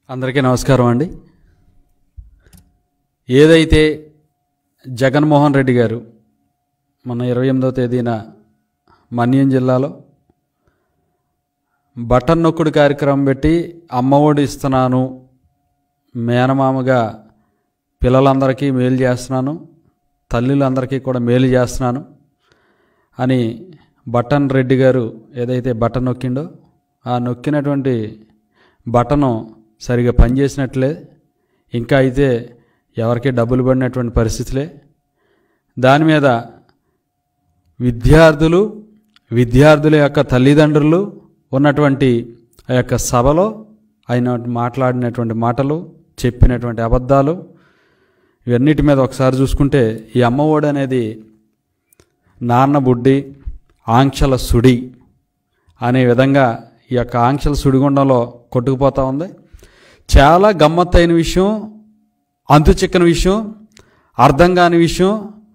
అందరికీ నమస్కారం అండి ఏదైతే జగన్మోహన్ రెడ్డి గారు మన ఇరవై ఎనిమిదవ తేదీన మన్యం జిల్లాలో బటన్ నొక్కుడు కార్యక్రమం పెట్టి అమ్మఒడి ఇస్తున్నాను మేనమామగా పిల్లలందరికీ మేలు చేస్తున్నాను తల్లులందరికీ కూడా మేలు చేస్తున్నాను అని బటన్ రెడ్డి గారు ఏదైతే బటన్ నొక్కిండో ఆ నొక్కినటువంటి బటను సరిగా పనిచేసినట్లే ఇంకా అయితే ఎవరికి డబ్బులు పడినటువంటి పరిస్థితులే దాని మీద విద్యార్థులు విద్యార్థుల యొక్క తల్లిదండ్రులు ఉన్నటువంటి ఆ యొక్క సభలో ఆయన మాట్లాడినటువంటి మాటలు చెప్పినటువంటి అబద్ధాలు ఇవన్నిటి మీద ఒకసారి చూసుకుంటే ఈ అమ్మఒడి అనేది నాన్న బుడ్డి ఆంక్షల సుడి అనే విధంగా ఈ యొక్క ఆంక్షల సుడిగుండంలో కొట్టుకుపోతూ ఉంది చాలా గమ్మత్తైన విషయం అంతు చిక్కని విషయం అర్థం కాని విషయం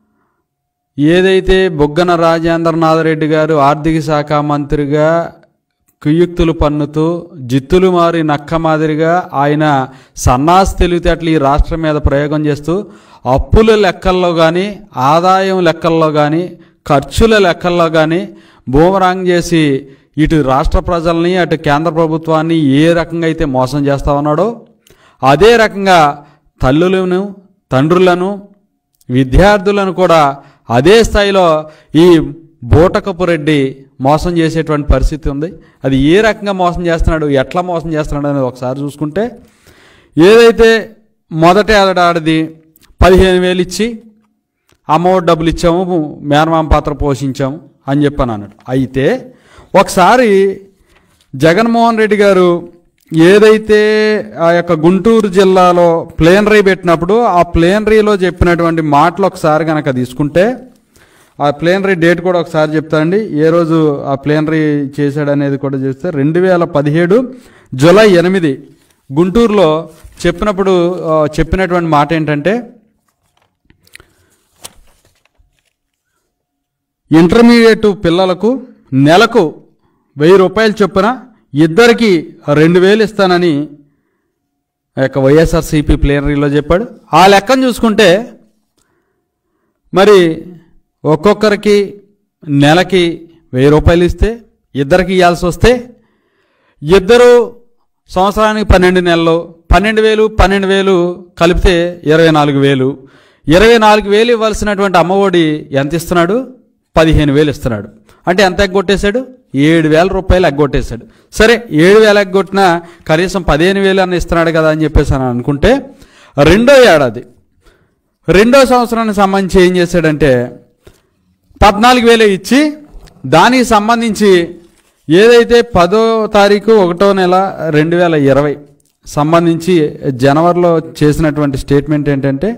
ఏదైతే బొగ్గన రాజేంద్రనాథ్ రెడ్డి గారు ఆర్థిక శాఖ మంత్రిగా కుయుక్తులు పన్నుతూ జిత్తులు మారి నక్క మాదిరిగా ఆయన సన్నాసి తెలివితేటలు ఈ రాష్ట్రం మీద ప్రయోగం చేస్తూ అప్పుల లెక్కల్లో కానీ ఆదాయం లెక్కల్లో కానీ ఖర్చుల లెక్కల్లో కానీ బూమరాంగ్ చేసి ఇటు రాష్ట్ర ప్రజల్ని అటు కేంద్ర ప్రభుత్వాన్ని ఏ రకంగా అయితే మోసం చేస్తా ఉన్నాడో అదే రకంగా తల్లులను తండ్రులను విద్యార్థులను కూడా అదే స్థాయిలో ఈ బూటకపు రెడ్డి మోసం చేసేటువంటి పరిస్థితి ఉంది అది ఏ రకంగా మోసం చేస్తున్నాడు ఎట్లా మోసం చేస్తున్నాడు అనేది ఒకసారి చూసుకుంటే ఏదైతే మొదట ఏడాది పదిహేను వేలు ఇచ్చి అమ్మఒడి డబ్బులు ఇచ్చాము మేనమామ పాత్ర పోషించాము అని చెప్పాను అన్నాడు అయితే ఒకసారి జగన్మోహన్ రెడ్డి గారు ఏదైతే ఆ యొక్క గుంటూరు జిల్లాలో ప్లేనరీ పెట్టినప్పుడు ఆ ప్లేనరీలో చెప్పినటువంటి మాటలు ఒకసారి కనుక తీసుకుంటే ఆ ప్లేనరీ డేట్ కూడా ఒకసారి చెప్తానండి ఏ రోజు ఆ ప్లేనరీ చేశాడు అనేది కూడా చూస్తే రెండు వేల పదిహేడు జూలై ఎనిమిది గుంటూరులో చెప్పినప్పుడు ఆ, చెప్పినటువంటి మాట ఏంటంటే ఇంటర్మీడియట్ పిల్లలకు నెలకు వెయ్యి రూపాయలు చొప్పున ఇద్దరికి రెండు వేలు ఇస్తానని ఆ యొక్క వైఎస్ఆర్సీపీ ప్లేనరీలో చెప్పాడు ఆ లెక్కను చూసుకుంటే మరి ఒక్కొక్కరికి నెలకి వెయ్యి రూపాయలు ఇస్తే ఇద్దరికి ఇవ్వాల్సి వస్తే ఇద్దరు సంవత్సరానికి పన్నెండు నెలలు పన్నెండు వేలు పన్నెండు వేలు కలిపితే ఇరవై నాలుగు వేలు ఇరవై నాలుగు వేలు ఇవ్వాల్సినటువంటి అమ్మఒడి ఎంత ఇస్తున్నాడు పదిహేను వేలు ఇస్తున్నాడు అంటే ఎంత ఎగ్గొట్టేశాడు ఏడు వేల రూపాయలు ఎగ్గొట్టేశాడు సరే ఏడు వేలు ఎగ్గొట్టినా కనీసం పదిహేను వేలు అన్న ఇస్తున్నాడు కదా అని చెప్పేసి అని అనుకుంటే రెండో ఏడాది రెండో సంవత్సరానికి సంబంధించి ఏం చేశాడంటే పద్నాలుగు వేలే ఇచ్చి దానికి సంబంధించి ఏదైతే పదో తారీఖు ఒకటో నెల రెండు వేల ఇరవై సంబంధించి జనవరిలో చేసినటువంటి స్టేట్మెంట్ ఏంటంటే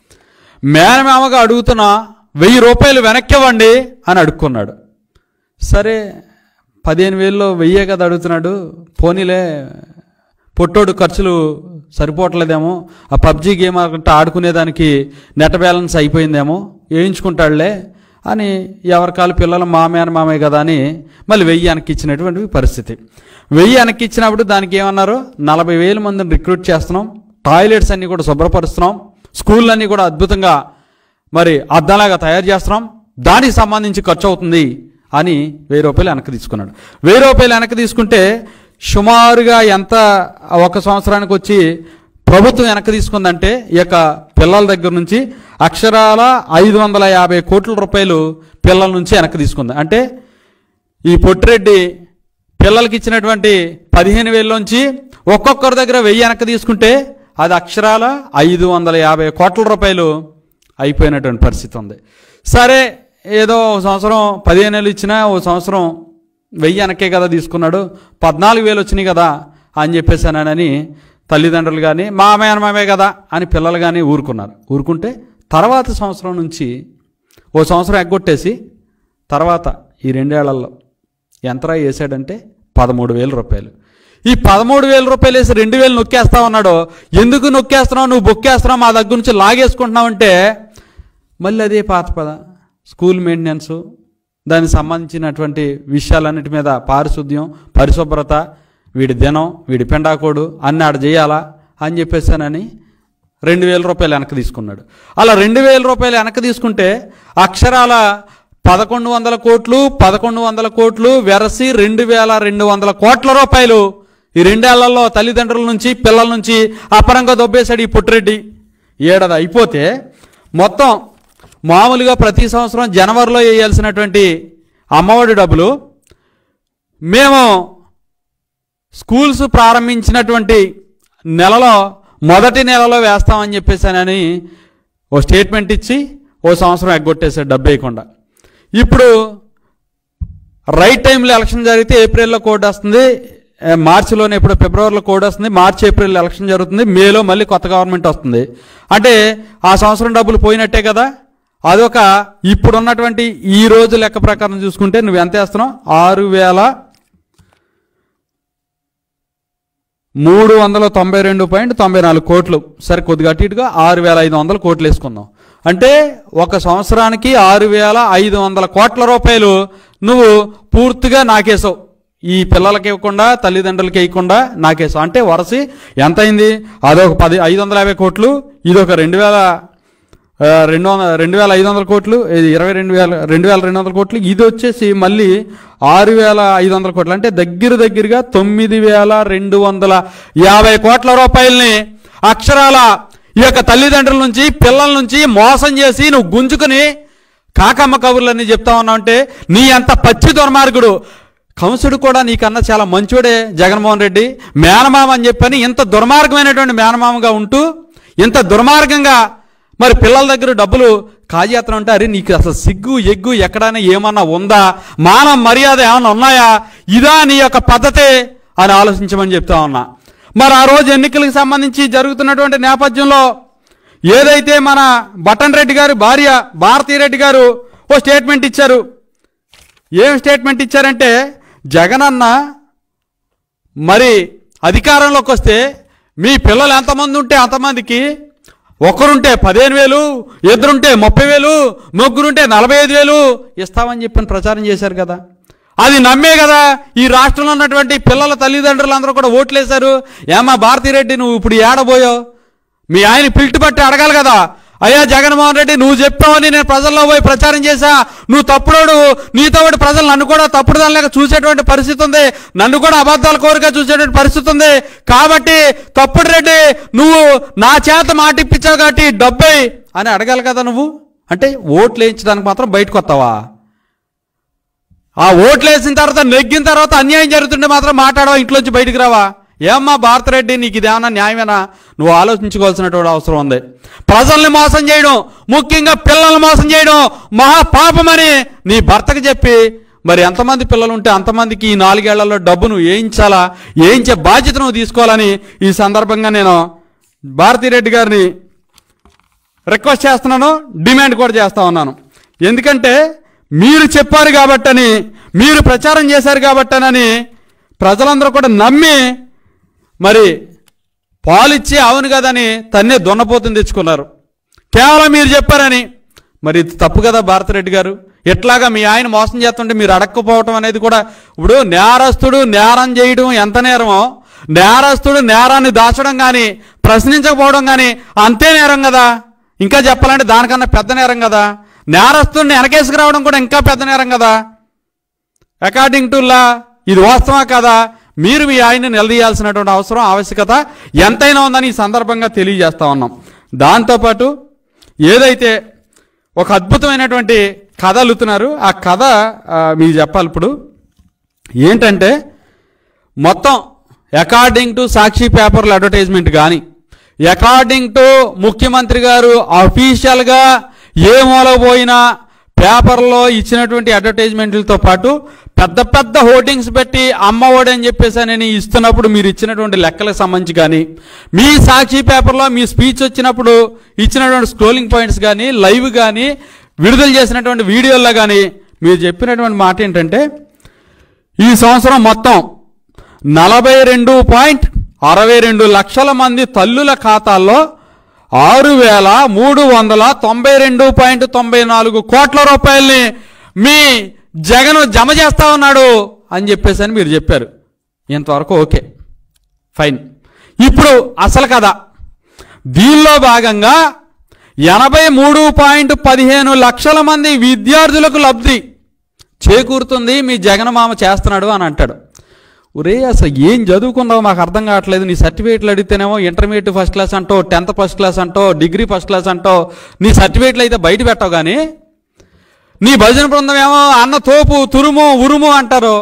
మేనమామగా అడుగుతున్న వెయ్యి రూపాయలు వెనక్కి ఇవ్వండి అని అడుక్కున్నాడు సరే పదిహేను వేల్లో వెయ్యే కదా అడుగుతున్నాడు పోనీలే పొట్టోడు ఖర్చులు సరిపోవట్లేదేమో ఆ పబ్జీ గేమ్ అంటే ఆడుకునేదానికి నెట్ బ్యాలెన్స్ అయిపోయిందేమో వేయించుకుంటాడులే అని ఎవరికాలు పిల్లలు మామయ్య మామయ్య కదా అని మళ్ళీ వెయ్యి వెనక్కి ఇచ్చినటువంటి పరిస్థితి వెయ్యి వెనక్కి ఇచ్చినప్పుడు దానికి ఏమన్నారు నలభై వేల మందిని రిక్రూట్ చేస్తున్నాం టాయిలెట్స్ అన్నీ కూడా శుభ్రపరుస్తున్నాం స్కూళ్ళన్నీ కూడా అద్భుతంగా మరి అద్దంలాగా తయారు చేస్తున్నాం దానికి సంబంధించి ఖర్చు అవుతుంది అని వెయ్యి రూపాయలు వెనక్కి తీసుకున్నాడు వెయ్యి రూపాయలు వెనక్కి తీసుకుంటే సుమారుగా ఎంత ఒక సంవత్సరానికి వచ్చి ప్రభుత్వం వెనక్కి తీసుకుందంటే ఈ యొక్క పిల్లల దగ్గర నుంచి అక్షరాల ఐదు వందల యాభై కోట్ల రూపాయలు పిల్లల నుంచి వెనక్కి తీసుకుంది అంటే ఈ పొట్టిరెడ్డి పిల్లలకి ఇచ్చినటువంటి పదిహేను వేలలోంచి ఒక్కొక్కరి దగ్గర వెయ్యి వెనక్కి తీసుకుంటే అది అక్షరాల ఐదు వందల యాభై కోట్ల రూపాయలు అయిపోయినటువంటి పరిస్థితి ఉంది సరే ఏదో ఓ సంవత్సరం పదిహేను వేలు ఇచ్చినా ఓ సంవత్సరం వెయ్యి వెనక్కే కదా తీసుకున్నాడు పద్నాలుగు వేలు వచ్చినాయి కదా అని చెప్పేసానని తల్లిదండ్రులు కానీ మామయ్య మామే కదా అని పిల్లలు కానీ ఊరుకున్నారు ఊరుకుంటే తర్వాత సంవత్సరం నుంచి ఓ సంవత్సరం ఎగ్గొట్టేసి తర్వాత ఈ రెండేళ్లలో ఎంతరా వేసాడంటే పదమూడు వేల రూపాయలు ఈ పదమూడు వేల రూపాయలు వేసి రెండు వేలు నొక్కేస్తా ఉన్నాడు ఎందుకు నొక్కేస్తున్నావు నువ్వు బొక్కేస్తున్నావు మా దగ్గర నుంచి లాగేసుకుంటున్నావు అంటే మళ్ళీ అదే పాత పద స్కూల్ మెయింటెనెన్స్ దానికి సంబంధించినటువంటి విషయాలన్నిటి మీద పారిశుద్ధ్యం పరిశుభ్రత వీడి దినం వీడి పెండాకోడు అన్ని ఆడ చేయాలా అని చెప్పేసానని రెండు వేల రూపాయలు వెనక్కి తీసుకున్నాడు అలా రెండు వేల రూపాయలు వెనక్కి తీసుకుంటే అక్షరాల పదకొండు వందల కోట్లు పదకొండు వందల కోట్లు వెరసి రెండు వేల రెండు వందల కోట్ల రూపాయలు ఈ రెండేళ్లలో తల్లిదండ్రుల నుంచి పిల్లల నుంచి అపరంగా దొబ్బేశాడు ఈ పుట్టిరెడ్డి ఏడాది అయిపోతే మొత్తం మామూలుగా ప్రతి సంవత్సరం జనవరిలో వేయాల్సినటువంటి అమ్మఒడి డబ్బులు మేము స్కూల్స్ ప్రారంభించినటువంటి నెలలో మొదటి నెలలో వేస్తామని చెప్పేసానని ఓ స్టేట్మెంట్ ఇచ్చి ఓ సంవత్సరం ఎగ్గొట్టేశాడు డబ్బు వేయకుండా ఇప్పుడు రైట్ టైంలో ఎలక్షన్ జరిగితే ఏప్రిల్లో కోడ్ వస్తుంది ఏ, మార్చిలోనే ఇప్పుడు ఫిబ్రవరిలో కోడ్ వస్తుంది మార్చి ఏప్రిల్ ఎలక్షన్ జరుగుతుంది మేలో మళ్ళీ కొత్త గవర్నమెంట్ వస్తుంది అంటే ఆ సంవత్సరం డబ్బులు పోయినట్టే కదా అదొక ఇప్పుడున్నటువంటి ఈ రోజు లెక్క ప్రకారం చూసుకుంటే నువ్వు ఎంత వేస్తున్నావు ఆరు వేల మూడు వందల తొంభై రెండు పాయింట్ తొంభై నాలుగు కోట్లు సరే కొద్దిగా అటు ఇటుగా ఆరు వేల ఐదు వందల కోట్లు వేసుకుందాం అంటే ఒక సంవత్సరానికి ఆరు వేల ఐదు వందల కోట్ల రూపాయలు నువ్వు పూర్తిగా నాకేసావు ఈ పిల్లలకి ఇవ్వకుండా తల్లిదండ్రులకి ఇవ్వకుండా నాకేసావు అంటే వరసి ఎంత అయింది అదొక పది ఐదు వందల యాభై కోట్లు ఇదొక రెండు వేల ఆ, రెండు వందల రెండు వేల ఐదు వందల కోట్లు ఇది ఇరవై రెండు వేల రెండు వేల రెండు వందల కోట్లు ఇది వచ్చేసి మళ్ళీ ఆరు వేల ఐదు వందల కోట్లు అంటే దగ్గర దగ్గరగా తొమ్మిది వేల రెండు వందల యాభై కోట్ల రూపాయలని అక్షరాల ఈ యొక్క తల్లిదండ్రుల నుంచి పిల్లల నుంచి మోసం చేసి నువ్వు గుంజుకుని కాకమ్మ కబుర్లన్నీ చెప్తా ఉన్నావు అంటే నీ అంత పచ్చి దుర్మార్గుడు కంసుడు కూడా నీకన్నా చాలా మంచోడే జగన్మోహన్ రెడ్డి మేనమామ అని చెప్పని ఇంత దుర్మార్గమైనటువంటి మేనమామగా ఉంటూ ఇంత దుర్మార్గంగా మరి పిల్లల దగ్గర డబ్బులు కాజేతనం అంటే అరే నీకు అసలు సిగ్గు ఎగ్గు ఎక్కడైనా ఏమన్నా ఉందా మానం మర్యాద ఏమన్నా ఉన్నాయా ఇదా నీ యొక్క పద్ధతే అని ఆలోచించమని చెప్తా ఉన్నా మరి ఆ రోజు ఎన్నికలకు సంబంధించి జరుగుతున్నటువంటి నేపథ్యంలో ఏదైతే మన బటన్ రెడ్డి గారి భార్య భారతీ రెడ్డి గారు ఓ స్టేట్మెంట్ ఇచ్చారు ఏం స్టేట్మెంట్ ఇచ్చారంటే జగనన్న మరి అధికారంలోకి వస్తే మీ పిల్లలు ఎంతమంది ఉంటే అంతమందికి ఒకరుంటే పదిహేను వేలు ఇద్దరుంటే ముప్పై వేలు ముగ్గురుంటే నలభై ఐదు వేలు ఇస్తామని చెప్పని ప్రచారం చేశారు కదా అది నమ్మే కదా ఈ రాష్ట్రంలో ఉన్నటువంటి పిల్లల తల్లిదండ్రులు అందరూ కూడా ఓట్లేశారు ఏమా భారతిరెడ్డి నువ్వు ఇప్పుడు ఏడబోయావు మీ ఆయన పిల్టు పట్టి అడగాలి కదా అయ్యా జగన్మోహన్ రెడ్డి నువ్వు చెప్పావని నేను ప్రజల్లో పోయి ప్రచారం చేశా నువ్వు తప్పుడోడు నీతో పాటు ప్రజలు నన్ను కూడా తప్పుడు దానిలాగా చూసేటువంటి పరిస్థితి ఉంది నన్ను కూడా అబద్ధాల కోరిక చూసేటువంటి పరిస్థితి ఉంది కాబట్టి తప్పుడు రెడ్డి నువ్వు నా చేత మాట ఇప్పించావు కాబట్టి డబ్బై అని అడగాలి కదా నువ్వు అంటే ఓట్లు వేయించడానికి మాత్రం బయటకు వస్తావా ఆ ఓట్లు వేసిన తర్వాత నెగ్గిన తర్వాత అన్యాయం జరుగుతుంటే మాత్రం మాట్లాడవా ఇంట్లోంచి బయటికి రావా ఏమ్మా భారతరెడ్డి నీకు ఇదేమన్నా న్యాయమేనా నువ్వు ఆలోచించుకోవాల్సినటువంటి అవసరం ఉంది ప్రజల్ని మోసం చేయడం ముఖ్యంగా పిల్లల్ని మోసం చేయడం మహాపాపమని నీ భర్తకు చెప్పి మరి ఎంతమంది పిల్లలు ఉంటే అంతమందికి ఈ నాలుగేళ్లలో డబ్బు నువ్వు వేయించాలా వేయించే బాధ్యత నువ్వు తీసుకోవాలని ఈ సందర్భంగా నేను భారతిరెడ్డి గారిని రిక్వెస్ట్ చేస్తున్నాను డిమాండ్ కూడా చేస్తా ఉన్నాను ఎందుకంటే మీరు చెప్పారు కాబట్టని మీరు ప్రచారం చేశారు కాబట్టనని ప్రజలందరూ కూడా నమ్మి మరి పాలిచ్చి అవును కదని తన్నే దున్నపోతుని తెచ్చుకున్నారు కేవలం మీరు చెప్పారని మరి ఇది తప్పు కదా భారతిరెడ్డి గారు ఎట్లాగా మీ ఆయన మోసం చేస్తుంటే మీరు అడక్కపోవటం అనేది కూడా ఇప్పుడు నేరస్తుడు నేరం చేయడం ఎంత నేరమో నేరస్తుడు నేరాన్ని దాచడం కానీ ప్రశ్నించకపోవడం కానీ అంతే నేరం కదా ఇంకా చెప్పాలంటే దానికన్నా పెద్ద నేరం కదా నేరస్తుడిని వెనకేసుకురావడం కూడా ఇంకా పెద్ద నేరం కదా అకార్డింగ్ టు లా ఇది వాస్తవా కదా మీరు మీ ఆయన్ని నిలదీయాల్సినటువంటి అవసరం ఆవశ్యకత ఎంతైనా ఉందని ఈ సందర్భంగా తెలియజేస్తా ఉన్నాం దాంతోపాటు ఏదైతే ఒక అద్భుతమైనటువంటి కథ అల్లుతున్నారు ఆ కథ ఆ, మీకు చెప్పాలి ఇప్పుడు ఏంటంటే మొత్తం అకార్డింగ్ టు సాక్షి పేపర్ల అడ్వర్టైజ్మెంట్ కానీ అకార్డింగ్ టు ముఖ్యమంత్రి గారు అఫీషియల్గా ఏ మూలపోయినా పేపర్లో ఇచ్చినటువంటి అడ్వర్టైజ్మెంట్లతో పాటు పెద్ద పెద్ద హోర్డింగ్స్ పెట్టి అమ్మఒడి అని చెప్పేసి అని ఇస్తున్నప్పుడు మీరు ఇచ్చినటువంటి లెక్కలకు సంబంధించి కానీ మీ సాక్షి పేపర్లో మీ స్పీచ్ వచ్చినప్పుడు ఇచ్చినటువంటి స్క్రోలింగ్ పాయింట్స్ కానీ లైవ్ కానీ విడుదల చేసినటువంటి వీడియోల్లో కానీ మీరు చెప్పినటువంటి మాట ఏంటంటే ఈ సంవత్సరం మొత్తం నలభై రెండు పాయింట్ అరవై రెండు లక్షల మంది తల్లుల ఖాతాల్లో ఆరు వేల మూడు వందల తొంభై రెండు పాయింట్ తొంభై నాలుగు కోట్ల రూపాయల్ని మీ జగన్ జమ చేస్తా ఉన్నాడు అని చెప్పేసి అని మీరు చెప్పారు ఇంతవరకు ఓకే ఫైన్ ఇప్పుడు అసలు కథ దీనిలో భాగంగా ఎనభై మూడు పాయింట్ పదిహేను లక్షల మంది విద్యార్థులకు లబ్ధి చేకూరుతుంది మీ జగనమామ చేస్తున్నాడు అని అంటాడు ఒరే అసలు ఏం చదువుకున్నావు మాకు అర్థం కావట్లేదు నీ సర్టిఫికేట్లు అడిగితేనేమో ఇంటర్మీడియట్ ఫస్ట్ క్లాస్ అంటో టెన్త్ ఫస్ట్ క్లాస్ అంటో డిగ్రీ ఫస్ట్ క్లాస్ అంటో నీ సర్టిఫికేట్లు అయితే బయట పెట్టావు కానీ నీ భజన బృందం ఏమో అన్న తోపు తురుము ఉరుము అంటారు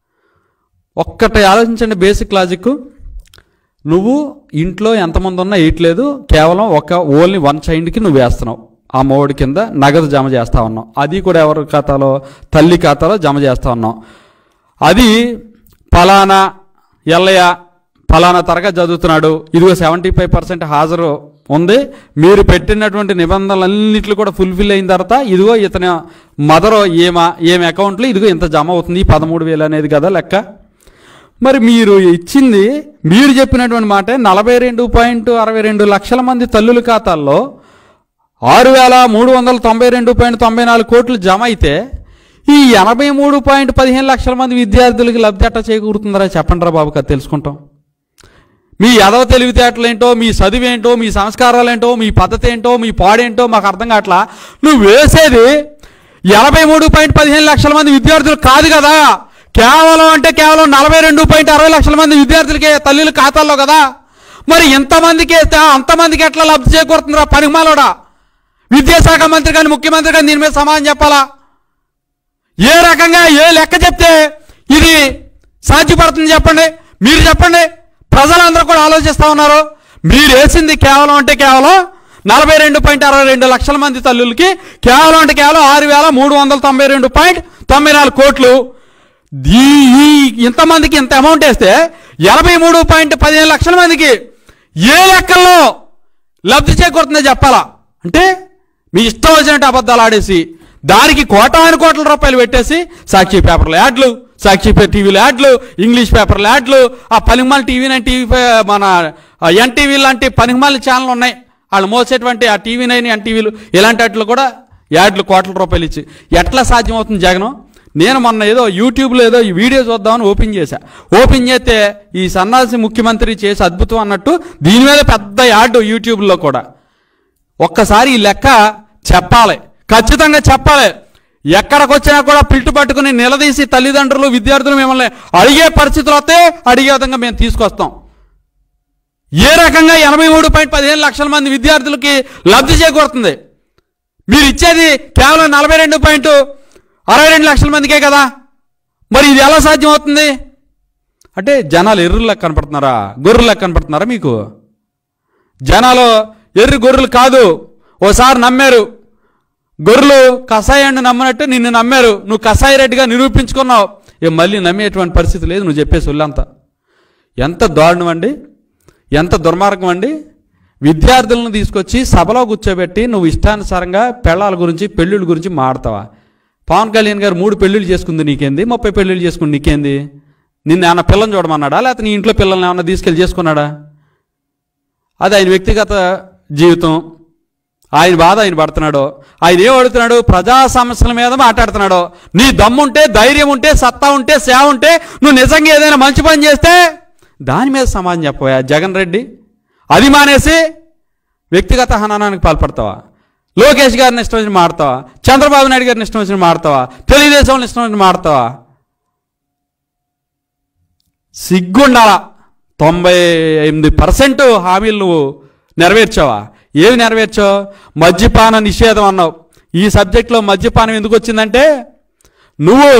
ఒక్కటి ఆలోచించండి బేసిక్ లాజిక్ నువ్వు ఇంట్లో ఎంతమంది ఉన్నా వేయట్లేదు కేవలం ఒక ఓన్లీ వన్ చైల్డ్కి నువ్వు వేస్తున్నావు ఆ మోడి కింద నగదు జమ చేస్తా ఉన్నావు అది కూడా ఎవరి ఖాతాలో తల్లి ఖాతాలో జమ చేస్తా ఉన్నావు అది ఫలానా ఎల్లయ్య ఫలానా తరగతి చదువుతున్నాడు ఇదిగో సెవెంటీ ఫైవ్ పర్సెంట్ హాజరు ఉంది మీరు పెట్టినటువంటి నిబంధనలన్నింటిలో కూడా ఫుల్ఫిల్ అయిన తర్వాత ఇదిగో ఇతని మదర్ ఏమా ఏమి అకౌంట్లో ఇదిగో ఇంత జమ అవుతుంది పదమూడు వేలు అనేది కదా లెక్క మరి మీరు ఇచ్చింది మీరు చెప్పినటువంటి మాట నలభై రెండు పాయింట్ అరవై రెండు లక్షల మంది తల్లుల ఖాతాల్లో ఆరు వేల మూడు వందల తొంభై రెండు పాయింట్ తొంభై నాలుగు కోట్లు జమ అయితే ఈ ఎనభై మూడు పాయింట్ పదిహేను లక్షల మంది విద్యార్థులకి లబ్ధి ఎట్ట చేకూరుతుందరా చెప్పండి రా బాబు కదా తెలుసుకుంటాం మీ ఎదవ తెలివితేటలు ఏంటో మీ చదువు ఏంటో మీ సంస్కారాలు ఏంటో మీ పద్ధతి ఏంటో మీ పాడేంటో మాకు అర్థం కావట్లా నువ్వు వేసేది ఎనభై మూడు పాయింట్ పదిహేను లక్షల మంది విద్యార్థులు కాదు కదా కేవలం అంటే కేవలం నలభై రెండు పాయింట్ అరవై లక్షల మంది విద్యార్థులకే తల్లుల ఖాతాల్లో కదా మరి ఇంతమందికి వేస్తే అంతమందికి ఎట్లా లబ్ధి చేకూరుతుందిరా పనిమాలోడా విద్యాశాఖ మంత్రి కానీ ముఖ్యమంత్రి కానీ దీని మీద సమాధానం చెప్పాలా ఏ రకంగా ఏ లెక్క చెప్తే ఇది సాధ్యపడుతుంది చెప్పండి మీరు చెప్పండి ప్రజలందరూ కూడా ఆలోచిస్తూ ఉన్నారు మీరు వేసింది కేవలం అంటే కేవలం నలభై రెండు పాయింట్ అరవై రెండు లక్షల మంది తల్లులకి కేవలం అంటే కేవలం ఆరు వేల మూడు వందల తొంభై రెండు పాయింట్ తొంభై నాలుగు కోట్లు ఈ ఈ ఇంతమందికి ఇంత అమౌంట్ వేస్తే ఎనభై మూడు పాయింట్ పదిహేను లక్షల మందికి ఏ లెక్కల్లో లబ్ధి చేకూరుతుందో చెప్పాలా అంటే మీ ఇష్టం వచ్చినట్టు అబద్ధాలు ఆడేసి దానికి కోటాను కోట్ల రూపాయలు పెట్టేసి సాక్షి పేపర్ల యాడ్లు సాక్షి పే- టీవీల యాడ్లు ఇంగ్లీష్ పేపర్ల యాడ్లు ఆ పనిమాల టీవీ నైన్ టీవీ పే- మన ఎన్టీవీ లాంటి పనిమాల ఛానల్ ఉన్నాయి వాళ్ళు మోసేటువంటి ఆ టీవీ నైన్ ఎన్టీవీలు ఇలాంటి వాటిలో కూడా యాడ్లు కోట్ల రూపాయలు ఇచ్చి ఎట్లా సాధ్యమవుతుంది జగనం నేను మొన్న ఏదో యూట్యూబ్లో ఏదో ఈ వీడియో చూద్దామని ఓపెన్ చేశా ఓపెన్ చేస్తే ఈ సన్నాసి ముఖ్యమంత్రి చేసి అద్భుతం అన్నట్టు దీని మీద పెద్ద యాడ్ యూట్యూబ్లో కూడా ఒక్కసారి ఈ లెక్క చెప్పాలి ఖచ్చితంగా చెప్పాలి ఎక్కడికి వచ్చినా కూడా పిల్టు పట్టుకుని నిలదీసి తల్లిదండ్రులు విద్యార్థులు మిమ్మల్ని అడిగే పరిస్థితులు వస్తే అడిగే విధంగా మేము తీసుకొస్తాం ఏ రకంగా ఎనభై మూడు పాయింట్ పదిహేను లక్షల మంది విద్యార్థులకి లబ్ధి చేకూరుతుంది మీరు ఇచ్చేది కేవలం నలభై రెండు పాయింట్ అరవై రెండు లక్షల మందికే కదా మరి ఇది ఎలా సాధ్యం అవుతుంది అంటే జనాలు ఎర్రులకు కనపడుతున్నారా గొర్రెలకు కనపడుతున్నారా మీకు జనాలు ఎర్రి గొర్రెలు కాదు ఓసారి నమ్మారు గొర్రెలు కషాయాన్ని నమ్మినట్టు నిన్ను నమ్మారు నువ్వు కషాయ రెడ్డిగా నిరూపించుకున్నావు ఏ మళ్ళీ నమ్మేటువంటి పరిస్థితి లేదు నువ్వు చెప్పే సొల్లంతా ఎంత దారుణం అండి ఎంత దుర్మార్గం అండి విద్యార్థులను తీసుకొచ్చి సభలో కూర్చోబెట్టి నువ్వు ఇష్టానుసారంగా పెళ్ళాల గురించి పెళ్ళిళ్ళ గురించి మాడతావా పవన్ కళ్యాణ్ గారు మూడు పెళ్ళిళ్ళు చేసుకుంది నీకేంది ముప్పై పెళ్ళిళ్ళు చేసుకుంది నీకేంది నిన్ను ఏమన్నా పిల్లని చూడమన్నాడా లేకపోతే నీ ఇంట్లో పిల్లల్ని ఏమన్నా తీసుకెళ్ళి చేసుకున్నాడా అది ఆయన వ్యక్తిగత జీవితం ఆయన బాధ ఆయన పడుతున్నాడు ఆయన ఏం అడుగుతున్నాడు ప్రజా సమస్యల మీద మాట్లాడుతున్నాడు నీ దమ్ముంటే ధైర్యం ఉంటే సత్తా ఉంటే సేవ ఉంటే నువ్వు నిజంగా ఏదైనా మంచి పని చేస్తే దాని మీద సమాధానం చెప్పవా జగన్ రెడ్డి అది మానేసి వ్యక్తిగత హననానికి పాల్పడతావా లోకేష్ గారిని ఇష్టం వచ్చిన మాడతావా చంద్రబాబు నాయుడు గారిని ఇష్టం వచ్చిన మాడతావా తెలుగుదేశం వాళ్ళని ఇష్టం వచ్చిన మాడతావా సిగ్గుండాలా తొంభై ఎనిమిది పర్సెంట్ హామీలు నువ్వు నెరవేర్చావా ఏవి నెరవేర్చావు మద్యపాన నిషేధం అన్నావు ఈ సబ్జెక్ట్లో మద్యపానం ఎందుకు వచ్చిందంటే నువ్వు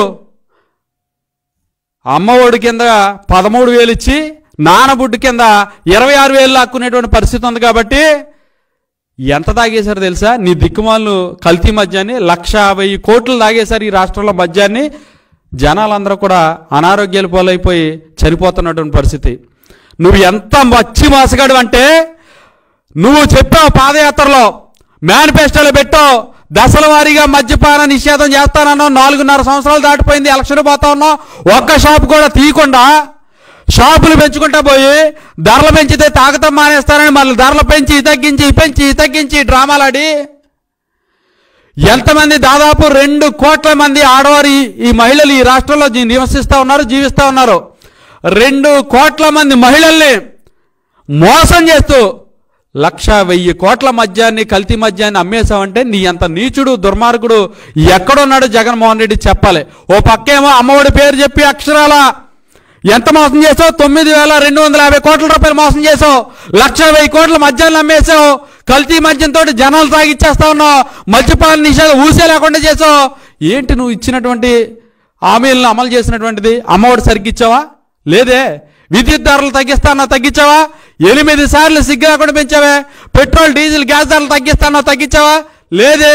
అమ్మఒడి కింద పదమూడు వేలు ఇచ్చి నానబుడ్డు కింద ఇరవై ఆరు వేలు లాక్కునేటువంటి పరిస్థితి ఉంది కాబట్టి ఎంత తాగేశారు తెలుసా నీ దిక్కుమాలను కల్తీ మద్యాన్ని లక్ష వెయ్యి కోట్లు తాగేశారు ఈ రాష్ట్రంలో మద్యాన్ని జనాలందరూ కూడా అనారోగ్యాలు పాలైపోయి చనిపోతున్నటువంటి పరిస్థితి నువ్వు ఎంత మచ్చి మోసగాడు అంటే నువ్వు చెప్పావు పాదయాత్రలో మేనిఫెస్టోలో పెట్టావు దశల వారీగా మద్యపాన నిషేధం చేస్తానన్నావు నాలుగున్నర సంవత్సరాలు దాటిపోయింది ఎలక్షన్ పోతా ఉన్నావు ఒక్క షాప్ కూడా తీయకుండా షాపులు పెంచుకుంటా పోయి ధరలు పెంచితే తాగతం మానేస్తారని మళ్ళీ ధరలు పెంచి తగ్గించి పెంచి తగ్గించి డ్రామాలాడి ఎంతమంది దాదాపు రెండు కోట్ల మంది ఆడవారు ఈ- ఈ మహిళలు ఈ రాష్ట్రంలో జీ- నివసిస్తూ ఉన్నారు జీవిస్తూ ఉన్నారు రెండు కోట్ల మంది మహిళల్ని మోసం చేస్తూ లక్ష వెయ్యి కోట్ల మద్యాన్ని కల్తీ మద్యాన్ని అమ్మేశావంటే నీ అంత నీచుడు దుర్మార్గుడు ఎక్కడున్నాడు జగన్మోహన్ రెడ్డి చెప్పాలి ఓ పక్కేమో అమ్మఒడి పేరు చెప్పి అక్షరాల ఎంత మోసం చేసావు తొమ్మిది వేల రెండు వందల యాభై కోట్ల రూపాయలు మోసం చేసావు లక్ష వెయ్యి కోట్ల మద్యాన్ని అమ్మేశావు కల్తీ మద్యంతో జనాలు తాగిచ్చేస్తా ఉన్నావు మద్యపాన నిషేధం ఊసే లేకుండా చేసావు ఏంటి నువ్వు ఇచ్చినటువంటి హామీలను అమలు చేసినటువంటిది అమ్మఒడి సరిగ్గా ఇచ్చావా లేదే విద్యుత్ ధరలు తగ్గిస్తానా తగ్గించావా ఎనిమిది సార్లు సిగ్గు లేకుండా పెంచావే పెట్రోల్ డీజిల్ గ్యాస్ ధరలు తగ్గిస్తానా తగ్గించావా లేదే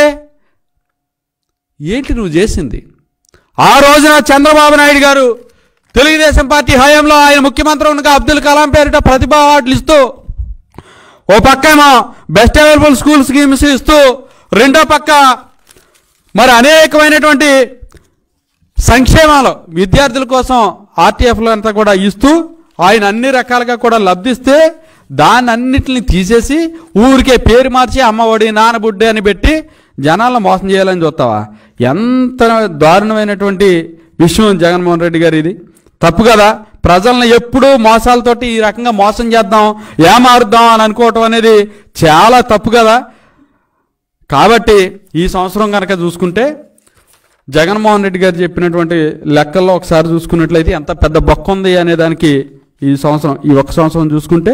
ఏంటి నువ్వు చేసింది ఆ రోజున చంద్రబాబు నాయుడు గారు తెలుగుదేశం పార్టీ హయాంలో ఆయన ముఖ్యమంత్రి ఉండగా అబ్దుల్ కలాం పేరిట ప్రతిభ అవార్డులు ఇస్తూ ఓ పక్క ఏమో బెస్ట్ అవైలబుల్ స్కూల్ స్కీమ్స్ ఇస్తూ రెండో పక్క మరి అనేకమైనటువంటి సంక్షేమాలు విద్యార్థుల కోసం ఆర్టీఎఫ్లు అంతా కూడా ఇస్తూ ఆయన అన్ని రకాలుగా కూడా లబ్ధిస్తే దాన్ని అన్నిటిని తీసేసి ఊరికే పేరు మార్చి అమ్మఒడి నానబుడ్డి అని పెట్టి జనాలను మోసం చేయాలని చూస్తావా ఎంత దారుణమైనటువంటి విషయం జగన్మోహన్ రెడ్డి గారు ఇది తప్పు కదా ప్రజలను ఎప్పుడూ మోసాలతోటి ఈ రకంగా మోసం చేద్దాం ఏమారుద్దాం అని అనుకోవటం అనేది చాలా తప్పు కదా కాబట్టి ఈ సంవత్సరం కనుక చూసుకుంటే జగన్మోహన్ రెడ్డి గారు చెప్పినటువంటి లెక్కల్లో ఒకసారి చూసుకున్నట్లయితే ఎంత పెద్ద బొక్క ఉంది అనే దానికి ఈ సంవత్సరం ఈ ఒక్క సంవత్సరం చూసుకుంటే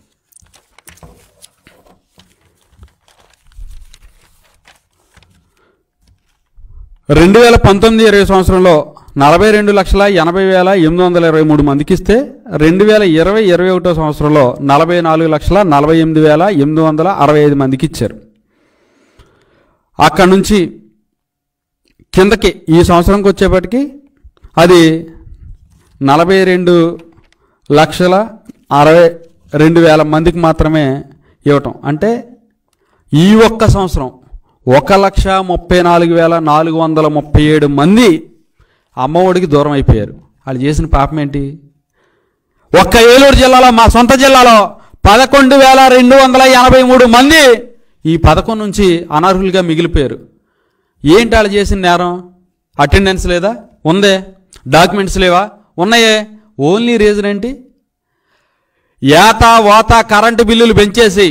రెండు వేల పంతొమ్మిది ఇరవై సంవత్సరంలో నలభై రెండు లక్షల ఎనభై వేల ఎనిమిది వందల ఇరవై మూడు మందికి ఇస్తే రెండు వేల ఇరవై ఇరవై ఒకటో సంవత్సరంలో నలభై నాలుగు లక్షల నలభై ఎనిమిది వేల ఎనిమిది వందల అరవై ఐదు మందికి ఇచ్చారు అక్కడి నుంచి కిందకి ఈ సంవత్సరంకి వచ్చేప్పటికి అది నలభై రెండు లక్షల అరవై రెండు వేల మందికి మాత్రమే ఇవ్వటం అంటే ఈ ఒక్క సంవత్సరం ఒక లక్ష ముప్పై నాలుగు వేల నాలుగు వందల ముప్పై ఏడు మంది అమ్మఒడికి దూరం అయిపోయారు వాళ్ళు చేసిన పాపం ఏంటి ఒక్క ఏలూరు జిల్లాలో మా సొంత జిల్లాలో పదకొండు వేల రెండు వందల ఎనభై మూడు మంది ఈ పథకం నుంచి అనర్హులుగా మిగిలిపోయారు ఏంటి వాళ్ళు చేసిన నేరం అటెండెన్స్ లేదా ఉందే డాక్యుమెంట్స్ లేవా ఉన్నాయే ఓన్లీ రీజన్ ఏంటి ఏతా వాత కరెంటు బిల్లులు పెంచేసి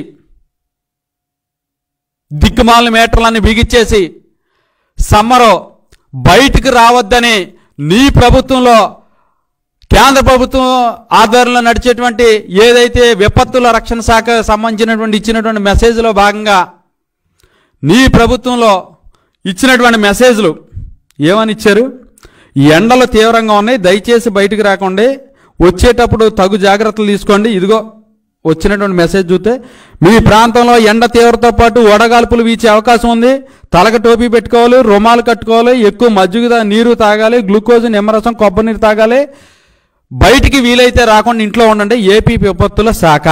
దిక్కుమాలిన మీటర్లన్నీ బిగిచ్చేసి సమ్మరు బయటికి రావద్దని నీ ప్రభుత్వంలో కేంద్ర ప్రభుత్వం ఆధ్వర్యంలో నడిచేటువంటి ఏదైతే విపత్తుల రక్షణ శాఖ సంబంధించినటువంటి ఇచ్చినటువంటి మెసేజ్లో భాగంగా నీ ప్రభుత్వంలో ఇచ్చినటువంటి మెసేజ్లు ఏమని ఇచ్చారు ఎండలు తీవ్రంగా ఉన్నాయి దయచేసి బయటికి రాకండి వచ్చేటప్పుడు తగు జాగ్రత్తలు తీసుకోండి ఇదిగో వచ్చినటువంటి మెసేజ్ చూస్తే మీ ప్రాంతంలో ఎండ తీవ్రతో పాటు వడగాల్పులు వీచే అవకాశం ఉంది తలక టోపీ పెట్టుకోవాలి రుమాలు కట్టుకోవాలి ఎక్కువ మజ్జిగ తా- నీరు తాగాలి గ్లూకోజ్ నిమ్మరసం కొబ్బరి నీరు తాగాలి బయటికి వీలైతే రాకుండా ఇంట్లో ఉండండి ఏపీ విపత్తుల శాఖ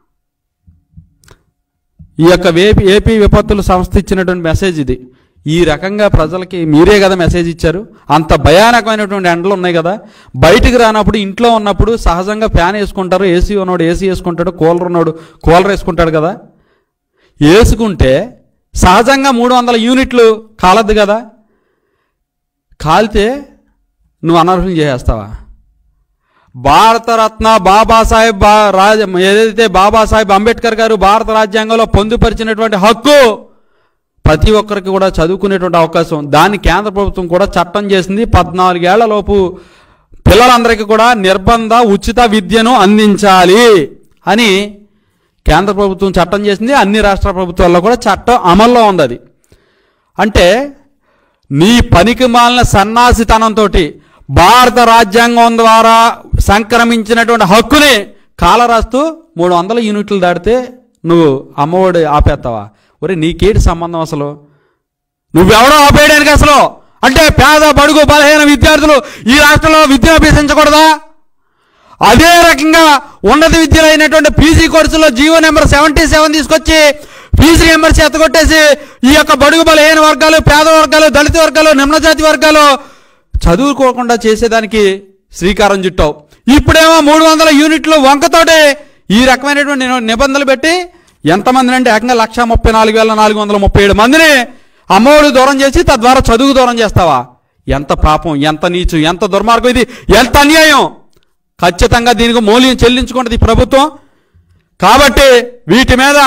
ఈ యొక్క ఏపీ ఏపీ విపత్తుల సంస్థ ఇచ్చినటువంటి మెసేజ్ ఇది ఈ రకంగా ప్రజలకి మీరే కదా మెసేజ్ ఇచ్చారు అంత భయానకమైనటువంటి ఎండలు ఉన్నాయి కదా బయటికి రానప్పుడు ఇంట్లో ఉన్నప్పుడు సహజంగా ఫ్యాన్ వేసుకుంటారు ఏసీ ఉన్నోడు ఏసీ వేసుకుంటాడు కూలర్ ఉన్నోడు కూలర్ వేసుకుంటాడు కదా వేసుకుంటే సహజంగా మూడు వందల యూనిట్లు కాలద్దు కదా కాలితే నువ్వు అనర్హం చేసేస్తావా భారతరత్న బాబాసాహెబ్ బా రాజ ఏదైతే బాబాసాహెబ్ అంబేద్కర్ గారు భారత రాజ్యాంగంలో పొందుపరిచినటువంటి హక్కు ప్రతి ఒక్కరికి కూడా చదువుకునేటువంటి అవకాశం దాన్ని కేంద్ర ప్రభుత్వం కూడా చట్టం చేసింది పద్నాలుగేళ్ల లోపు పిల్లలందరికీ కూడా నిర్బంధ ఉచిత విద్యను అందించాలి అని కేంద్ర ప్రభుత్వం చట్టం చేసింది అన్ని రాష్ట్ర ప్రభుత్వాల్లో కూడా చట్టం అమల్లో ఉంది అది అంటే నీ పనికి మాలిన సన్నాసితనంతో భారత రాజ్యాంగం ద్వారా సంక్రమించినటువంటి హక్కుని కాలరాస్తూ మూడు వందల యూనిట్లు దాటితే నువ్వు అమ్మఒడి ఆపేస్తావా ఒరే నీకేటి సంబంధం అసలు నువ్వెవడో ఆపేయడానికి అసలు అంటే పేద బడుగు బలహీన విద్యార్థులు ఈ రాష్ట్రంలో విద్యను అభ్యసించకూడదా అదే రకంగా ఉన్నత విద్యలో అయినటువంటి పీజీ కోర్సులో జీవో నెంబర్ సెవెంటీ సెవెన్ తీసుకొచ్చి ఫీజు రియంబర్స్ ఎత్తగొట్టేసి ఈ యొక్క బడుగు బలహీన వర్గాలు పేద వర్గాలు దళిత వర్గాలు నిమ్నజాతి వర్గాలు చదువుకోకుండా చేసేదానికి శ్రీకారం చుట్టావు ఇప్పుడేమో మూడు వందల యూనిట్లు వంకతోటి ఈ రకమైనటువంటి నిబ- నిబంధనలు పెట్టి ఎంతమందిని అంటే ఏకంగా లక్ష ముప్పై నాలుగు వేల నాలుగు వందల ముప్పై ఏడు మందిని అమ్మఒడి దూరం చేసి తద్వారా చదువు దూరం చేస్తావా ఎంత పాపం ఎంత నీచు ఎంత దుర్మార్గం ఇది ఎంత అన్యాయం ఖచ్చితంగా దీనికి మూల్యం చెల్లించుకుంటుంది ఈ ప్రభుత్వం కాబట్టి వీటి మీద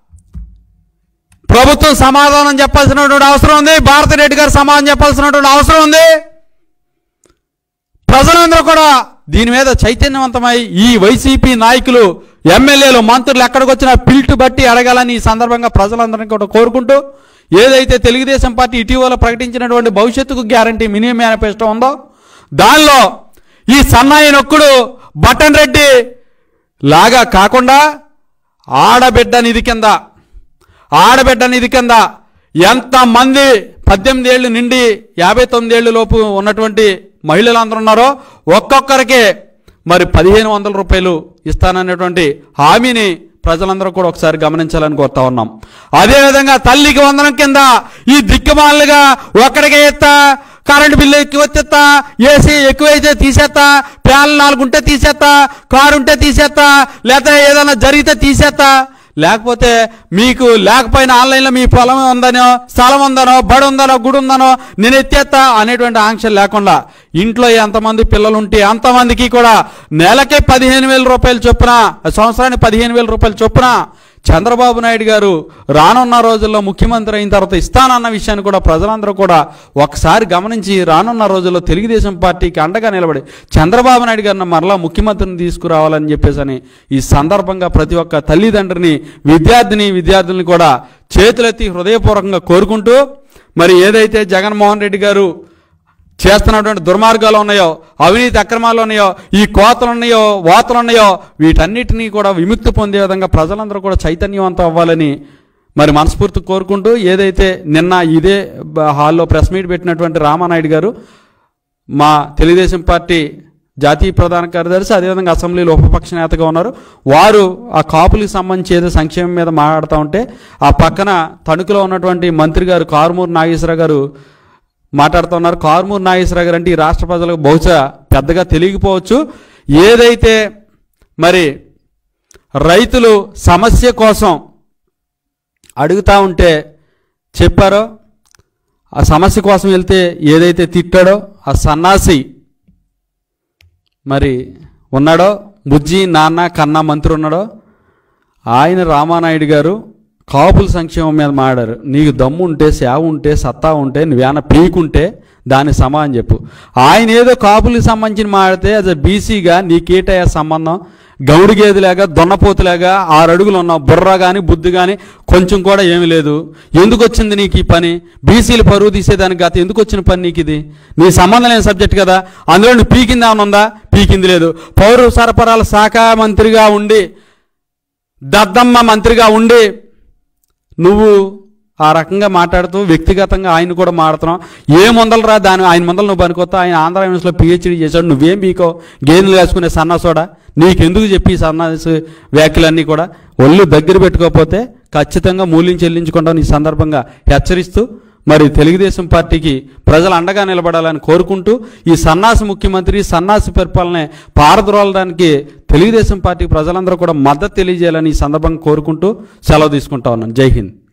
ప్రభుత్వం సమాధానం చెప్పాల్సినటువంటి అవసరం ఉంది భారతిరెడ్డి గారు సమాధానం చెప్పాల్సినటువంటి అవసరం ఉంది ప్రజలందరూ కూడా దీని మీద చైతన్యవంతమై ఈ వైసీపీ నాయకులు ఎమ్మెల్యేలు మంత్రులు ఎక్కడికి వచ్చినా పిల్టు బట్టి అడగాలని ఈ సందర్భంగా ప్రజలందరినీ కూడా కోరుకుంటూ ఏదైతే తెలుగుదేశం పార్టీ ఇటీవల ప్రకటించినటువంటి భవిష్యత్తుకు గ్యారంటీ మినిమం మేనిఫెస్టో ఉందో దానిలో ఈ సన్నాయి నొక్కుడు బటన్ రెడ్డి లాగా కాకుండా ఆడబిడ్డ నిధి కింద ఆడబిడ్డ నిధి కింద ఎంతమంది పద్దెనిమిది ఏళ్ళు నిండి యాభై తొమ్మిది ఏళ్ళు లోపు ఉన్నటువంటి మహిళలందరూ ఉన్నారో ఒక్కొక్కరికి మరి పదిహేను వందల రూపాయలు ఇస్తాననేటువంటి హామీని ప్రజలందరూ కూడా ఒకసారి గమనించాలని కోరుతా ఉన్నాం అదేవిధంగా తల్లికి వందనం కింద ఈ దిక్కుమాలుగా ఒక్కడికే ఎత్తా కరెంటు బిల్లు ఎక్కువ ఎత్తా ఏసీ ఎక్కువైతే తీసేస్తా ఫ్యాన్లు నాలుగు ఉంటే తీసేస్తా కారు ఉంటే తీసేస్తా లేదా ఏదైనా జరిగితే తీసేస్తా లేకపోతే మీకు లేకపోయినా ఆన్లైన్లో మీ పొలం ఉందనో స్థలం ఉందనో బడి ఉందనో గుడి ఉందనో నేను ఎత్తేస్తా అనేటువంటి ఆంక్షలు లేకుండా ఇంట్లో ఎంతమంది పిల్లలు ఉంటే అంతమందికి కూడా నెలకే పదిహేను వేల రూపాయలు చొప్పున సంవత్సరానికి పదిహేను వేల రూపాయలు చొప్పున చంద్రబాబు నాయుడు గారు రానున్న రోజుల్లో ముఖ్యమంత్రి అయిన తర్వాత ఇస్తానన్న విషయాన్ని కూడా ప్రజలందరూ కూడా ఒకసారి గమనించి రానున్న రోజుల్లో తెలుగుదేశం పార్టీకి అండగా నిలబడి చంద్రబాబు నాయుడు గారిని మరలా ముఖ్యమంత్రిని తీసుకురావాలని చెప్పేసి అని ఈ సందర్భంగా ప్రతి ఒక్క తల్లిదండ్రిని విద్యార్థిని విద్యార్థుల్ని కూడా చేతులెత్తి హృదయపూర్వకంగా కోరుకుంటూ మరి ఏదైతే జగన్మోహన్ రెడ్డి గారు చేస్తున్నటువంటి దుర్మార్గాలు ఉన్నాయో అవినీతి అక్రమాలు ఉన్నాయో ఈ కోతలు ఉన్నాయో వాతలు ఉన్నాయో వీటన్నిటినీ కూడా విముక్తి పొందే విధంగా ప్రజలందరూ కూడా చైతన్యవంతం అవ్వాలని మరి మనస్ఫూర్తి కోరుకుంటూ ఏదైతే నిన్న ఇదే బ- హాల్లో ప్రెస్ మీట్ పెట్టినటువంటి రామానాయుడు గారు మా తెలుగుదేశం పార్టీ జాతీయ ప్రధాన కార్యదర్శి అదేవిధంగా అసెంబ్లీలో ఉపపక్ష నేతగా ఉన్నారు వారు ఆ కాపులకు సంబంధించి ఏదో సంక్షేమం మీద మాట్లాడుతూ ఉంటే ఆ పక్కన తణుకులో ఉన్నటువంటి మంత్రి గారు కారుమూరు నాగేశ్వరరావు గారు మాట్లాడుతున్నారు కారుమూరు నాగేశ్వరరావు గారు అంటే ఈ రాష్ట్ర ప్రజలకు బహుశా పెద్దగా తెలియకపోవచ్చు ఏదైతే మరి రైతులు సమస్య కోసం అడుగుతా ఉంటే చెప్పారో ఆ సమస్య కోసం వెళ్తే ఏదైతే తిట్టాడో ఆ సన్నాసి మరి ఉన్నాడో బుజ్జి నాన్న కన్నా మంత్రి ఉన్నాడో ఆయన రామానాయుడు గారు కాపుల సంక్షేమం మీద మాడారు నీకు దమ్ము ఉంటే సేవ ఉంటే సత్తా ఉంటే నువ్వేమైనా పీకుంటే దాని సమానం చెప్పు ఆయన ఏదో కాపులకు సంబంధించిన మాడితే యాజ్ అ బీసీగా నీకేటయ్యా సంబంధం గౌడు గేదెలాగా దొన్నపోతులాగా ఆరు అడుగులు ఉన్నావు బుర్ర కానీ బుద్ధి కానీ కొంచెం కూడా ఏమీ లేదు ఎందుకు వచ్చింది నీకు ఈ పని బీసీలు పరువు తీసేదానికి గత ఎందుకు వచ్చిన పని నీకు ఇది నీ సంబంధం లేని సబ్జెక్ట్ కదా అందులో నువ్వు పీకింది ఏమైనా ఉందా పీకింది లేదు పౌర సరఫరాల శాఖ మంత్రిగా ఉండి దద్దమ్మ మంత్రిగా ఉండి నువ్వు ఆ రకంగా మాట్లాడుతూ వ్యక్తిగతంగా ఆయన కూడా మాడుతున్నావు ఏ ముందలు రా దాని ఆయన ముందలు నువ్వు పనికొత్తా ఆయన ఆంధ్ర యూనివర్సిటీలో పిహెచ్డీ చేశాడు నువ్వేం పీకో గేదెలు వేసుకునే సన్నాసోడా నీకెందుకు చెప్పి ఈ సన్నాసి వ్యాఖ్యలన్నీ కూడా ఒళ్ళు దగ్గర పెట్టుకోకపోతే ఖచ్చితంగా మూల్యం చెల్లించుకుంటాం ఈ సందర్భంగా హెచ్చరిస్తూ మరి తెలుగుదేశం పార్టీకి ప్రజలు అండగా నిలబడాలని కోరుకుంటూ ఈ సన్నాసి ముఖ్యమంత్రి సన్నాసి పరిపాలన పారద్రోలడానికి తెలుగుదేశం పార్టీ ప్రజలందరూ కూడా మద్దతు తెలియజేయాలని ఈ సందర్భంగా కోరుకుంటూ సెలవు తీసుకుంటా ఉన్నాను జై హింద్